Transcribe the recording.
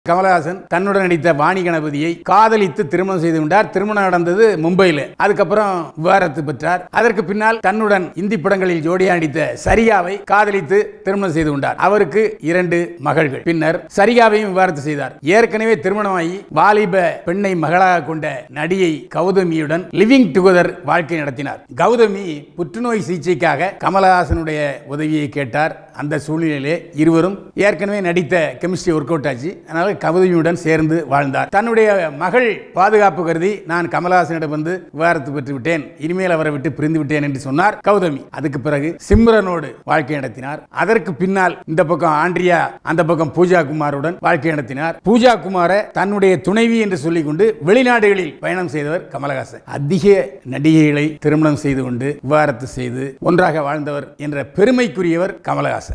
கமலஹாசன் தன்னுடன் நடித்த வாணி கணபதியை காதலித்து திருமணம் செய்து கொண்டார் திருமணம் நடந்தது மும்பையில் அதுக்கப்புறம் விவாகரத்து பெற்றார் அதற்கு பின்னால் தன்னுடன் இந்தி படங்களில் ஜோடியா நடித்த சரிகாவை காதலித்து திருமணம் செய்து கொண்டார் அவருக்கு இரண்டு மகள்கள் பின்னர் சரிகாவையும் விவாகரத்து செய்தார் ஏற்கனவே திருமணமாகி வாலிப பெண்ணை மகளாக கொண்ட நடிகை கௌதமியுடன் லிவிங் டுகெதர் வாழ்க்கை நடத்தினார் கௌதமி புற்றுநோய் சிகிச்சைக்காக கமலஹாசனுடைய உதவியை கேட்டார் அந்த சூழ்நிலையிலே இருவரும் ஏற்கனவே நடித்த கெமிஸ்ட்ரி ஒர்க் அவுட் ஆச்சு அதனால கௌதமியுடன் சேர்ந்து வாழ்ந்தார் தன்னுடைய மகள் பாதுகாப்பு கருதி நான் கமலஹாசனிடம் வந்து விவாகரத்து பெற்று விட்டேன் இனிமேல் அவரை விட்டு பிரிந்து விட்டேன் என்று சொன்னார் கௌதமி அதுக்கு பிறகு சிம்ரனோடு வாழ்க்கை நடத்தினார் அதற்கு பின்னால் இந்த பக்கம் ஆண்ட்ரியா அந்த பக்கம் பூஜா குமாருடன் வாழ்க்கை நடத்தினார் பூஜா குமாரை தன்னுடைய துணைவி என்று சொல்லிக் கொண்டு வெளிநாடுகளில் பயணம் செய்தவர் கமலஹாசன் அதிக நடிகைகளை திருமணம் செய்து கொண்டு விவாகரத்து செய்து ஒன்றாக வாழ்ந்தவர் என்ற பெருமைக்குரியவர் கமலஹாசன்